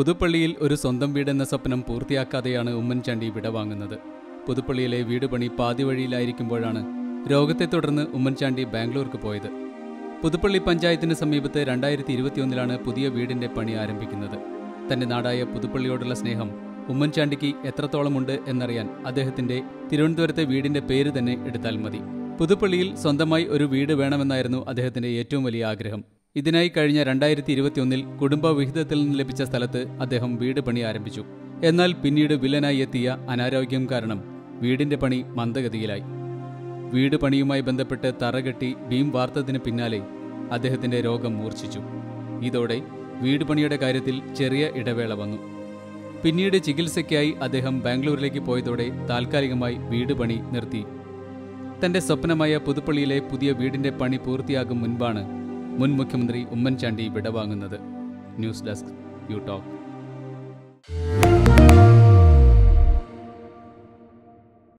പുതുപ്പള്ളിയിൽ ഒരു സ്വന്തം വീടെന്ന സ്വപ്നം പൂർത്തിയാക്കാതെയാണ് ഉമ്മൻചാണ്ടി വിടവാങ്ങുന്നത് പുതുപ്പള്ളിയിലെ വീട് പണി പാതി വഴിയിലായിരിക്കുമ്പോഴാണ് രോഗത്തെ തുടർന്ന് ഉമ്മൻചാണ്ടി ബാംഗ്ലൂർക്ക് പോയത് പുതുപ്പള്ളി പഞ്ചായത്തിന് സമീപത്ത് രണ്ടായിരത്തി ഇരുപത്തിയൊന്നിലാണ് പുതിയ വീടിന്റെ പണി ആരംഭിക്കുന്നത് തന്റെ നാടായ പുതുപ്പള്ളിയോടുള്ള സ്നേഹം ഉമ്മൻചാണ്ടിക്ക് എത്രത്തോളമുണ്ട് എന്നറിയാൻ അദ്ദേഹത്തിന്റെ തിരുവനന്തപുരത്തെ വീടിന്റെ പേര് തന്നെ എടുത്താൽ മതി പുതുപ്പള്ളിയിൽ സ്വന്തമായി ഒരു വീട് വേണമെന്നായിരുന്നു അദ്ദേഹത്തിന്റെ ഏറ്റവും വലിയ ആഗ്രഹം ഇതിനായി കഴിഞ്ഞ രണ്ടായിരത്തി ഇരുപത്തിയൊന്നിൽ കുടുംബ വിഹിതത്തിൽ നിന്ന് ലഭിച്ച സ്ഥലത്ത് അദ്ദേഹം വീട് പണി ആരംഭിച്ചു എന്നാൽ പിന്നീട് വില്ലനായി എത്തിയ അനാരോഗ്യം കാരണം വീടിന്റെ പണി മന്ദഗതിയിലായി വീട് പണിയുമായി ബന്ധപ്പെട്ട് തറകെട്ടി ബീം വാർത്തതിന് പിന്നാലെ അദ്ദേഹത്തിന്റെ രോഗം മൂർച്ഛിച്ചു ഇതോടെ വീട് പണിയുടെ കാര്യത്തിൽ ചെറിയ ഇടവേള വന്നു പിന്നീട് ചികിത്സയ്ക്കായി അദ്ദേഹം ബാംഗ്ലൂരിലേക്ക് പോയതോടെ താൽക്കാലികമായി വീട് പണി നിർത്തി തന്റെ സ്വപ്നമായ പുതുപ്പള്ളിയിലെ പുതിയ വീടിന്റെ പണി പൂർത്തിയാകും മുൻപാണ് മുൻ മുഖ്യമന്ത്രി ഉമ്മൻചാണ്ടി വിടവാങ്ങുന്നത് ന്യൂസ് ഡെസ്ക് യു ടോക്ക്